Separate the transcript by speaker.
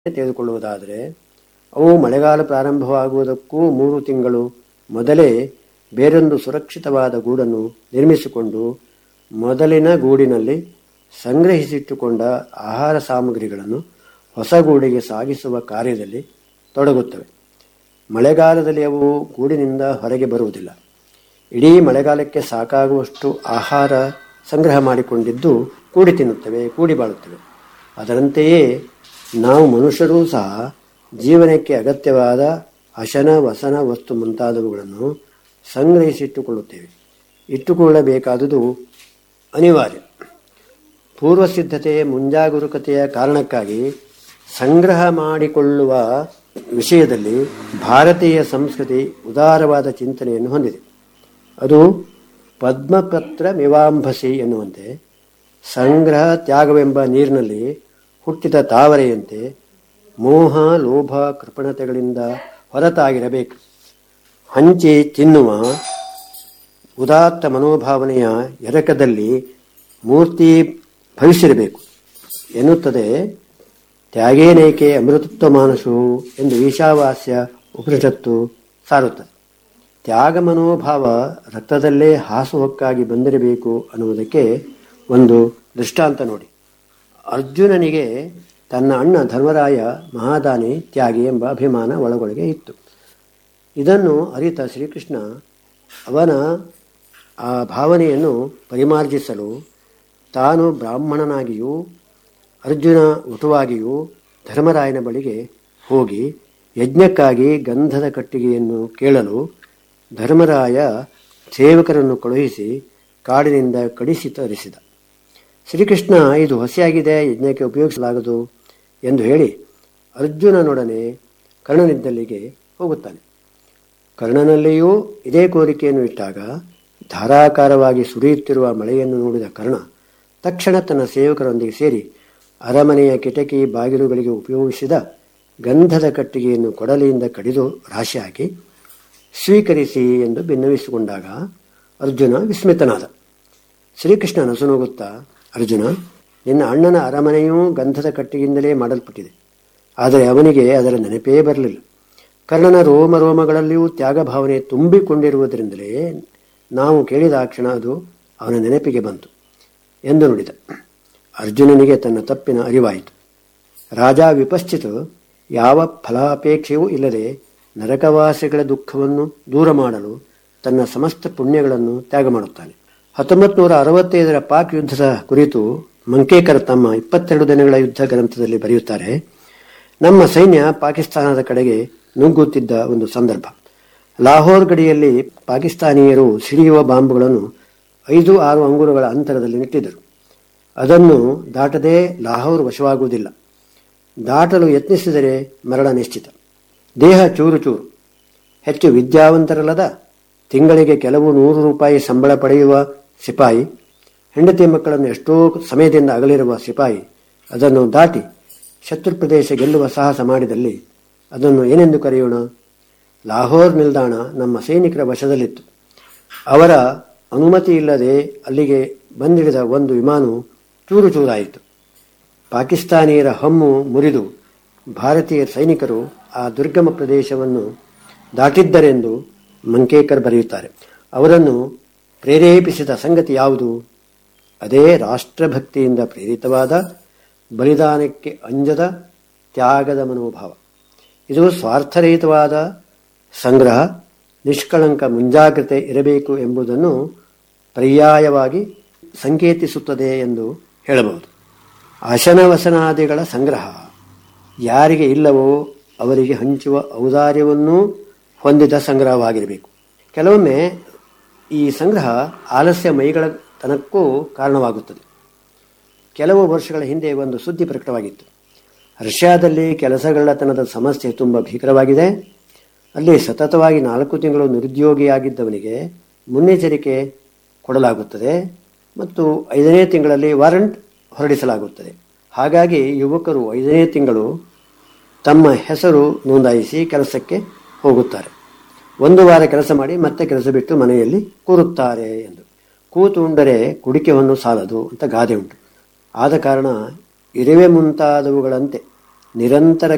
Speaker 1: ತೆಗೆದುಕೊಳ್ಳುವುದಾದರೆ ಅವು ಮಳೆಗಾಲ ಪ್ರಾರಂಭವಾಗುವುದಕ್ಕೂ ಮೂರು ತಿಂಗಳು ಮೊದಲೇ ಬೇರೊಂದು ಸುರಕ್ಷಿತವಾದ ಗೂಡನ್ನು ನಿರ್ಮಿಸಿಕೊಂಡು ಮೊದಲಿನ ಗೂಡಿನಲ್ಲಿ ಸಂಗ್ರಹಿಸಿಟ್ಟುಕೊಂಡ ಆಹಾರ ಸಾಮಗ್ರಿಗಳನ್ನು ಹೊಸ ಗೂಡಿಗೆ ಸಾಗಿಸುವ ಕಾರ್ಯದಲ್ಲಿ ತೊಡಗುತ್ತವೆ ಮಳೆಗಾಲದಲ್ಲಿ ಅವು ಗೂಡಿನಿಂದ ಹೊರಗೆ ಬರುವುದಿಲ್ಲ ಇಡೀ ಮಳೆಗಾಲಕ್ಕೆ ಸಾಕಾಗುವಷ್ಟು ಆಹಾರ ಸಂಗ್ರಹ ಮಾಡಿಕೊಂಡಿದ್ದು ಕೂಡಿ ತಿನ್ನುತ್ತವೆ ಕೂಡಿ ಬಾಳುತ್ತವೆ ಅದರಂತೆಯೇ ನಾವು ಮನುಷ್ಯರೂ ಸಹ ಜೀವನಕ್ಕೆ ಅಗತ್ಯವಾದ ಅಶನ ವಸನ ವಸ್ತು ಮುಂತಾದವುಗಳನ್ನು ಸಂಗ್ರಹಿಸಿಟ್ಟುಕೊಳ್ಳುತ್ತೇವೆ ಇಟ್ಟುಕೊಳ್ಳಬೇಕಾದುದು ಅನಿವಾರ್ಯ ಪೂರ್ವ ಸಿದ್ಧತೆ ಮುಂಜಾಗರೂಕತೆಯ ಕಾರಣಕ್ಕಾಗಿ ಸಂಗ್ರಹ ಮಾಡಿಕೊಳ್ಳುವ ವಿಷಯದಲ್ಲಿ ಭಾರತೀಯ ಸಂಸ್ಕೃತಿ ಉದಾರವಾದ ಚಿಂತನೆಯನ್ನು ಹೊಂದಿದೆ ಅದು ಪದ್ಮಪತ್ರ ಮಿವಾಂಭಸಿ ಎನ್ನುವಂತೆ ಸಂಗ್ರಹ ತ್ಯಾಗವೆಂಬ ನೀರಿನಲ್ಲಿ ಹುಟ್ಟಿದ ತಾವರೆಯಂತೆ ಮೋಹ ಲೋಭ ಕೃಪಣತೆಗಳಿಂದ ಹೊರತಾಗಿರಬೇಕು ಹಂಚಿ ತಿನ್ನುವ ಉದಾತ್ತ ಮನೋಭಾವನೆಯ ಎರಕದಲ್ಲಿ ಮೂರ್ತಿ ಭವಿಸಿರಬೇಕು ಎನ್ನುತ್ತದೆ ತ್ಯಾಗೇನೈಕೆ ಅಮೃತತ್ವ ಮಾನಸು ಎಂದು ಈಶಾವಾಸ್ಯ ಉಪನಿಷತ್ತು ಸಾರುತ್ತದೆ ತ್ಯಾಗ ಮನೋಭಾವ ರಕ್ತದಲ್ಲೇ ಹಾಸುಹೊಕ್ಕಾಗಿ ಬಂದಿರಬೇಕು ಅನ್ನುವುದಕ್ಕೆ ಒಂದು ದೃಷ್ಟಾಂತ ನೋಡಿ ಅರ್ಜುನನಿಗೆ ತನ್ನ ಅಣ್ಣ ಧರ್ಮರಾಯ ಮಹಾದಾನಿ ತ್ಯಾಗಿ ಎಂಬ ಅಭಿಮಾನ ಒಳಗೊಳಗೆ ಇತ್ತು ಇದನ್ನು ಅರಿತ ಶ್ರೀಕೃಷ್ಣ ಅವನ ಆ ಭಾವನೆಯನ್ನು ಪರಿಮಾರ್ಜಿಸಲು ತಾನು ಬ್ರಾಹ್ಮಣನಾಗಿಯೂ ಅರ್ಜುನ ವಟುವಾಗಿಯೂ ಧರ್ಮರಾಯನ ಬಳಿಗೆ ಹೋಗಿ ಯಜ್ಞಕ್ಕಾಗಿ ಗಂಧದ ಕಟ್ಟಿಗೆಯನ್ನು ಕೇಳಲು ಧರ್ಮರಾಯ ಸೇವಕರನ್ನು ಕಳುಹಿಸಿ ಕಾಡಿನಿಂದ ಕಡಿಸಿ ತರಿಸಿದ ಶ್ರೀಕೃಷ್ಣ ಇದು ಹೊಸೆಯಾಗಿದೆ ಯಜ್ಞಕ್ಕೆ ಉಪಯೋಗಿಸಲಾಗದು ಎಂದು ಹೇಳಿ ಅರ್ಜುನನೊಡನೆ ಕರ್ಣನಿದ್ದಲ್ಲಿಗೆ ಹೋಗುತ್ತಾನೆ ಕರ್ಣನಲ್ಲಿಯೂ ಇದೇ ಕೋರಿಕೆಯನ್ನು ಇಟ್ಟಾಗ ಧಾರಾಕಾರವಾಗಿ ಸುರಿಯುತ್ತಿರುವ ಮಳೆಯನ್ನು ನೋಡಿದ ಕರ್ಣ ತಕ್ಷಣ ತನ್ನ ಸೇವಕರೊಂದಿಗೆ ಸೇರಿ ಅರಮನೆಯ ಕಿಟಕಿ ಬಾಗಿಲುಗಳಿಗೆ ಉಪಯೋಗಿಸಿದ ಗಂಧದ ಕಟ್ಟಿಗೆಯನ್ನು ಕೊಡಲಿಯಿಂದ ಕಡಿದು ರಾಶಿ ಹಾಕಿ ಸ್ವೀಕರಿಸಿ ಎಂದು ಭಿನ್ನವಿಸಿಕೊಂಡಾಗ ಅರ್ಜುನ ವಿಸ್ಮಿತನಾದ ಶ್ರೀಕೃಷ್ಣ ನಸುನೋಗುತ್ತಾ ಅರ್ಜುನ ನಿನ್ನ ಅಣ್ಣನ ಅರಮನೆಯೂ ಗಂಧದ ಕಟ್ಟಿಗೆಯಿಂದಲೇ ಮಾಡಲ್ಪಟ್ಟಿದೆ ಆದರೆ ಅವನಿಗೆ ಅದರ ನೆನಪೇ ಬರಲಿಲ್ಲ ಕರ್ಣನ ರೋಮ ರೋಮಗಳಲ್ಲಿಯೂ ತ್ಯಾಗ ಭಾವನೆ ತುಂಬಿಕೊಂಡಿರುವುದರಿಂದಲೇ ನಾವು ಕೇಳಿದ ಆ ಕ್ಷಣ ಅದು ಅವನ ನೆನಪಿಗೆ ಬಂತು ಎಂದು ನುಡಿದ ಅರ್ಜುನನಿಗೆ ತನ್ನ ತಪ್ಪಿನ ಅರಿವಾಯಿತು ರಾಜ ವಿಪಶ್ಚಿತ ಯಾವ ಫಲಾಪೇಕ್ಷೆಯೂ ಇಲ್ಲದೆ ನರಕವಾಸಿಗಳ ದುಃಖವನ್ನು ದೂರ ಮಾಡಲು ತನ್ನ ಸಮಸ್ತ ಪುಣ್ಯಗಳನ್ನು ತ್ಯಾಗ ಮಾಡುತ್ತಾನೆ ಹತ್ತೊಂಬತ್ತು ನೂರ ಅರವತ್ತೈದರ ಪಾಕ್ ಯುದ್ಧದ ಕುರಿತು ಮಂಕೇಕರ್ ತಮ್ಮ ಇಪ್ಪತ್ತೆರಡು ದಿನಗಳ ಯುದ್ಧ ಗ್ರಂಥದಲ್ಲಿ ಬರೆಯುತ್ತಾರೆ ನಮ್ಮ ಸೈನ್ಯ ಪಾಕಿಸ್ತಾನದ ಕಡೆಗೆ ನುಗ್ಗುತ್ತಿದ್ದ ಒಂದು ಸಂದರ್ಭ ಲಾಹೋರ್ ಗಡಿಯಲ್ಲಿ ಪಾಕಿಸ್ತಾನಿಯರು ಸಿಡಿಯುವ ಬಾಂಬುಗಳನ್ನು ಐದು ಆರು ಅಂಗುಲಗಳ ಅಂತರದಲ್ಲಿ ನೆಟ್ಟಿದ್ದರು ಅದನ್ನು ದಾಟದೇ ಲಾಹೋರ್ ವಶವಾಗುವುದಿಲ್ಲ ದಾಟಲು ಯತ್ನಿಸಿದರೆ ಮರಣ ನಿಶ್ಚಿತ ದೇಹ ಚೂರು ಚೂರು ಹೆಚ್ಚು ವಿದ್ಯಾವಂತರಲ್ಲದ ತಿಂಗಳಿಗೆ ಕೆಲವು ನೂರು ರೂಪಾಯಿ ಸಂಬಳ ಪಡೆಯುವ ಸಿಪಾಯಿ ಹೆಂಡತಿ ಮಕ್ಕಳನ್ನು ಎಷ್ಟೋ ಸಮಯದಿಂದ ಅಗಲಿರುವ ಸಿಪಾಯಿ ಅದನ್ನು ದಾಟಿ ಶತ್ರು ಪ್ರದೇಶ ಗೆಲ್ಲುವ ಸಾಹಸ ಮಾಡಿದಲ್ಲಿ ಅದನ್ನು ಏನೆಂದು ಕರೆಯೋಣ ಲಾಹೋರ್ ನಿಲ್ದಾಣ ನಮ್ಮ ಸೈನಿಕರ ವಶದಲ್ಲಿತ್ತು ಅವರ ಅನುಮತಿ ಇಲ್ಲದೆ ಅಲ್ಲಿಗೆ ಬಂದಿಳಿದ ಒಂದು ವಿಮಾನವು ಚೂರು ಚೂರಾಯಿತು ಪಾಕಿಸ್ತಾನಿಯರ ಹಮ್ಮು ಮುರಿದು ಭಾರತೀಯ ಸೈನಿಕರು ಆ ದುರ್ಗಮ ಪ್ರದೇಶವನ್ನು ದಾಟಿದ್ದರೆಂದು ಮಂಕೇಕರ್ ಬರೆಯುತ್ತಾರೆ ಅವರನ್ನು ಪ್ರೇರೇಪಿಸಿದ ಸಂಗತಿ ಯಾವುದು ಅದೇ ರಾಷ್ಟ್ರಭಕ್ತಿಯಿಂದ ಪ್ರೇರಿತವಾದ ಬಲಿದಾನಕ್ಕೆ ಅಂಜದ ತ್ಯಾಗದ ಮನೋಭಾವ ಇದು ಸ್ವಾರ್ಥರಹಿತವಾದ ಸಂಗ್ರಹ ನಿಷ್ಕಳಂಕ ಮುಂಜಾಗ್ರತೆ ಇರಬೇಕು ಎಂಬುದನ್ನು ಪರ್ಯಾಯವಾಗಿ ಸಂಕೇತಿಸುತ್ತದೆ ಎಂದು ಹೇಳಬಹುದು ಅಶನವಸನಾದಿಗಳ ಸಂಗ್ರಹ ಯಾರಿಗೆ ಇಲ್ಲವೋ ಅವರಿಗೆ ಹಂಚುವ ಔದಾರ್ಯವನ್ನೂ ಹೊಂದಿದ ಸಂಗ್ರಹವಾಗಿರಬೇಕು ಕೆಲವೊಮ್ಮೆ ಈ ಸಂಗ್ರಹ ಆಲಸ್ಯ ಮೈಗಳ ತನಕ್ಕೂ ಕಾರಣವಾಗುತ್ತದೆ ಕೆಲವು ವರ್ಷಗಳ ಹಿಂದೆ ಒಂದು ಸುದ್ದಿ ಪ್ರಕಟವಾಗಿತ್ತು ರಷ್ಯಾದಲ್ಲಿ ಕೆಲಸಗಳ್ಳತನದ ಸಮಸ್ಯೆ ತುಂಬ ಭೀಕರವಾಗಿದೆ ಅಲ್ಲಿ ಸತತವಾಗಿ ನಾಲ್ಕು ತಿಂಗಳು ನಿರುದ್ಯೋಗಿಯಾಗಿದ್ದವನಿಗೆ ಮುನ್ನೆಚ್ಚರಿಕೆ ಕೊಡಲಾಗುತ್ತದೆ ಮತ್ತು ಐದನೇ ತಿಂಗಳಲ್ಲಿ ವಾರಂಟ್ ಹೊರಡಿಸಲಾಗುತ್ತದೆ ಹಾಗಾಗಿ ಯುವಕರು ಐದನೇ ತಿಂಗಳು ತಮ್ಮ ಹೆಸರು ನೋಂದಾಯಿಸಿ ಕೆಲಸಕ್ಕೆ ಹೋಗುತ್ತಾರೆ ಒಂದು ವಾರ ಕೆಲಸ ಮಾಡಿ ಮತ್ತೆ ಕೆಲಸ ಬಿಟ್ಟು ಮನೆಯಲ್ಲಿ ಕೂರುತ್ತಾರೆ ಎಂದು ಕೂತು ಉಂಡರೆ ಕುಡಿಕೆವನ್ನು ಸಾಲದು ಅಂತ ಗಾದೆ ಉಂಟು ಆದ ಕಾರಣ ಇರುವೆ ಮುಂತಾದವುಗಳಂತೆ ನಿರಂತರ